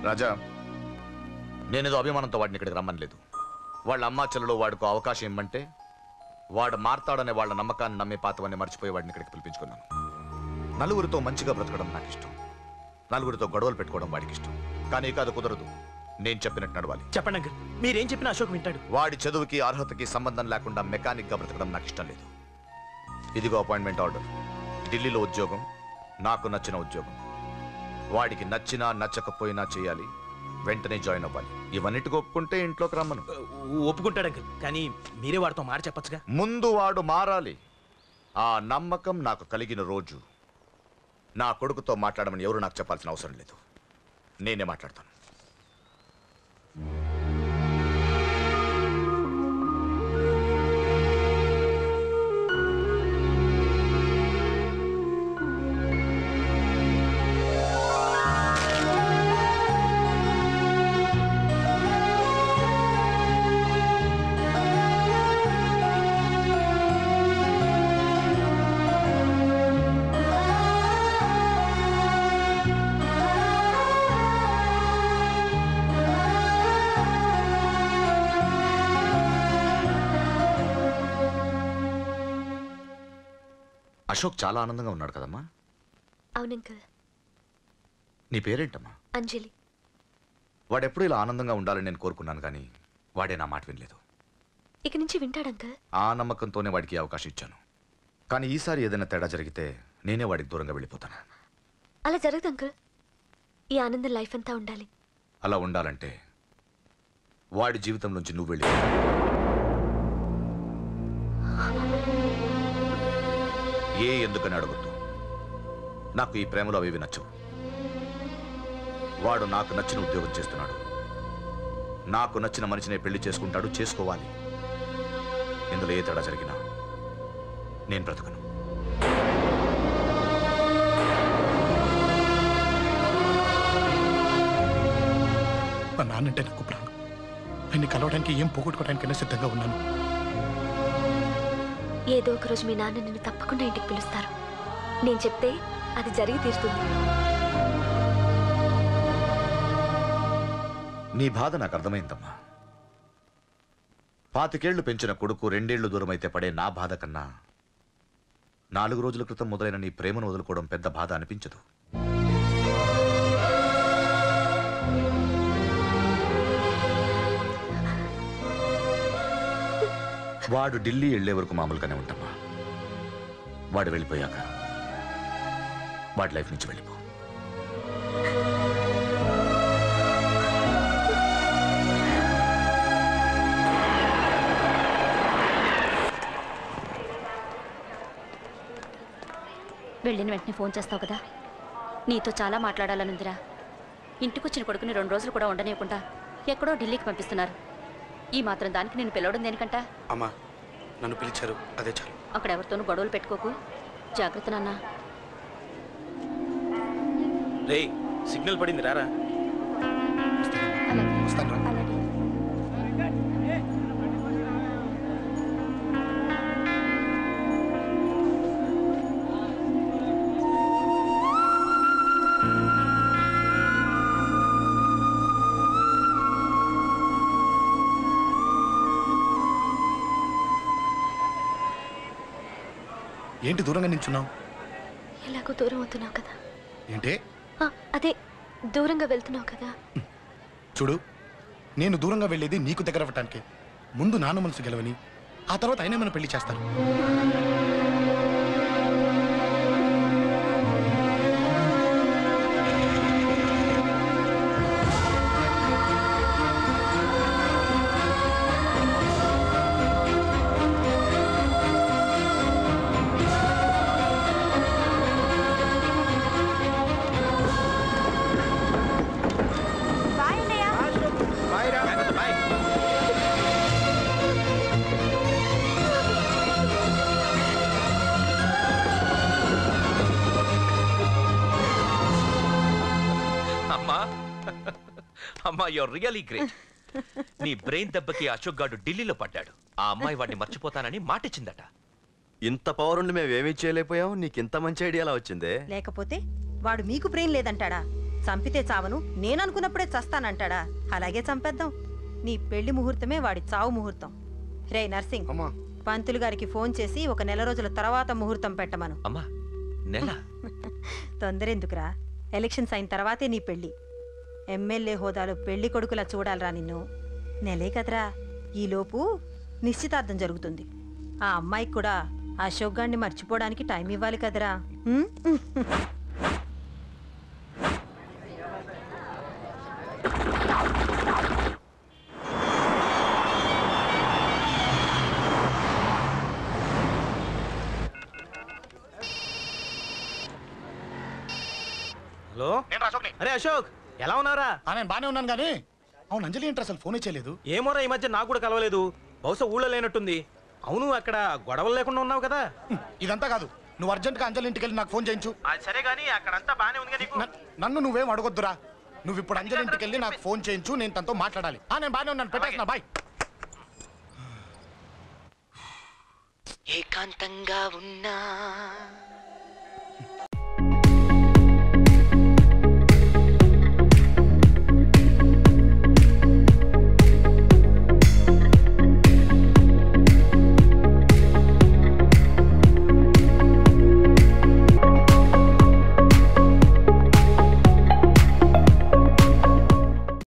రాజా నేనేదో అభిమానంతో వాడిని ఇక్కడికి రమ్మనలేదు వాళ్ళ అమ్మా చెల్లెలు వాడికి అవకాశం ఇమ్మంటే వాడు మారతాడనే వాళ్ళ నమ్మకాన్ని నమ్మే పాతవన్నీ మర్చిపోయి వాడిని ఇక్కడికి పిలిపించుకున్నాను నలుగురితో మంచిగా బ్రతకడం నాకు ఇష్టం నలుగురితో గొడవలు పెట్టుకోవడం వాడికి ఇష్టం కానీ ఇక అది కుదరదు నేను చెప్పినట్టు నడవాలి చెప్పండి అంకుల్ మీరేం చెప్పినా అశోక్ వింటాడు వాడి చదువుకి అర్హతకి సంబంధం లేకుండా మెకానిక్ గా బ్రతకడం నాకు ఇష్టం లేదు ఇదిగో అపాయింట్మెంట్ ఆర్డర్ ఢిల్లీలో ఉద్యోగం నాకు నచ్చిన ఉద్యోగం వాడికి నచ్చినా నచ్చకపోయినా చేయాలి వెంటనే జాయిన్ అవ్వాలి ఇవన్నిటికి ఒప్పుకుంటే ఇంట్లోకి రమ్మను ఒప్పుకుంటాడు అంకుల్ కానీ మీరే వాడితో మాట చెప్పొచ్చుగా ముందు వాడు మారాలి ఆ నమ్మకం నాకు కలిగిన రోజు నా కొడుకుతో మాట్లాడమని ఎవరు నాకు చెప్పాల్సిన అవసరం లేదు నేనే మాట్లాడతాను అశోక్ చాలా ఆనందంగా ఉన్నాడు కదమ్మా అవును అంకుల్ నీ పేరేంటమ్మా అంజలి వాడెప్పుడు ఇలా ఆనందంగా ఉండాలని నేను కోరుకున్నాను కానీ వాడే నా మాట వినలేదు ఇక నుంచి వింటాడు అంకుల్ ఆ నమ్మకంతోనే వాడికి ఈ అవకాశం ఇచ్చాను కానీ ఈసారి ఏదైనా తేడా జరిగితే నేనే వాడికి దూరంగా వెళ్ళిపోతాను అలా జరగదు అంకుల్ ఈ ఆనందం లైఫ్ అంతా ఉండాలి అలా ఉండాలంటే వాడి జీవితం నుంచి నువ్వు వెళ్ళి ఏ ఎందుకని అడగొద్దు నాకు ఈ ప్రేమలో అవి నచ్చవు వాడు నాకు నచ్చిన ఉద్యోగం చేస్తున్నాడు నాకు నచ్చిన మనిషినే పెళ్లి చేసుకుంటాడు చేసుకోవాలి ఇందులో ఏ తేడా జరిగినా నేను బ్రతకను మా నాన్నంటే నాకు ప్రాణం ఆయన్ని కలవడానికి ఏం పోగొట్టుకోవడానికైనా సిద్ధంగా ఉన్నాను ఏదో ఒక రోజు మీ నాన్న నిన్ను తప్పకుండా ఇంటికి పిలుస్తారు నేను చెప్తే అది జరిగి తీరుతుంది నీ బాధ నాకు అర్థమైందమ్మా పాతికేళ్లు పెంచిన కొడుకు రెండేళ్లు దూరమైతే పడే నా బాధ కన్నా నాలుగు రోజుల క్రితం మొదలైన నీ ప్రేమను వదులుకోవడం పెద్ద బాధ అనిపించదు వాడు ఢిల్లీ వెళ్లే వరకు మామూలుగానే ఉంటామా వాడు వెళ్ళిపోయాక వాడి లైఫ్ నుంచి వెళ్ళిపో వెళ్ళిన వెంటనే ఫోన్ చేస్తావు కదా నీతో చాలా మాట్లాడాలనుందిరా ఇంటికొచ్చిన కొడుకుని రెండు రోజులు కూడా ఉండనివ్వకుండా ఎక్కడో ఢిల్లీకి పంపిస్తున్నారు ఈ మాత్రం దానికి నేను పిలవడం దేనికంట అమ్మా నన్ను పిలిచారు అదే చాలు అక్కడ ఎవరితోనూ గొడవలు పెట్టుకోకు జాగ్రత్త నాన్న రే సిగ్నల్ పడింది రారా అలాగే వస్తాను రా అలాగే ఏంటి దూరంగా నించున్నావు ఎలాగో దూరం అవుతున్నావు కదా ఏంటే ఆ, అదే దూరంగా వెళ్తున్నావు కదా చూడు నేను దూరంగా వెళ్ళేది నీకు దగ్గర అవ్వటానికి ముందు నాన్న మనసు గెలవని ఆ తర్వాత ఆయనే మన పెళ్లి చేస్తారు అమ్మా అమ్మా యువర్ రియలీ గ్రేట్ నీ బ్రెయిన్ దెబ్బకి అశోక్ గాడు ఢిల్లీలో పడ్డాడు ఆ అమ్మాయి వాడిని మర్చిపోతానని మాటిచ్చిందట ఇంత పవర్ ఉండి మేమేమీ చేయలేకపోయాం నీకు ఇంత మంచి ఐడియా ఎలా వచ్చిందే లేకపోతే వాడు మీకు బ్రెయిన్ లేదంటాడా చంపితే చావను నేననుకున్నప్పుడే చస్తానంటాడా అలాగే చంపేద్దాం నీ పెళ్లి ముహూర్తమే వాడి చావు ముహూర్తం రే నర్సింగ్ అమ్మా పంతులు గారికి ఫోన్ చేసి ఒక నెల రోజుల తర్వాత ముహూర్తం పెట్టమను అమ్మా నెల తొందర ఎందుకురా ఎలక్షన్స్ అయిన తర్వాతే నీ పెళ్లి ఎమ్మెల్యే హోదాలో పెళ్లి కొడుకులా చూడాలరా నిన్ను నెలే కదరా ఈలోపు నిశ్చితార్థం జరుగుతుంది ఆ అమ్మాయికి కూడా అశోక్ గారిని మర్చిపోవడానికి టైం ఇవ్వాలి కదరా ఉమ్? హలో అరే అశోక్ ఎలా ఉన్నారా ఆ, నేను బానే ఉన్నాను కానీ అవును అంజలి ఏంటి అసలు ఫోనే చేయలేదు ఏమోరా ఈ మధ్య నాకు కూడా కలవలేదు బహుశా ఊళ్ళో లేనట్టుంది అవును అక్కడ గొడవలు లేకుండా ఉన్నావు కదా హ్మ్, ఇదంతా కాదు నువ్వు అర్జెంట్గా అంజలి ఇంటికి వెళ్ళి నాకు ఫోన్ చేయించు అది సరే గానీ అక్కడంతా బానే ఉంది నీకు న- నన్ను నువ్వేం అడగొద్దురా నువ్వు ఇప్పుడు అంజలి ఇంటికి వెళ్ళి నాకు ఫోన్ చేయించు నేను తనతో మాట్లాడాలి ఆ నేను బానే ఉన్నాను పెట్టేస్తున్నా బాయ్ ఏకాంతంగా ఉన్నా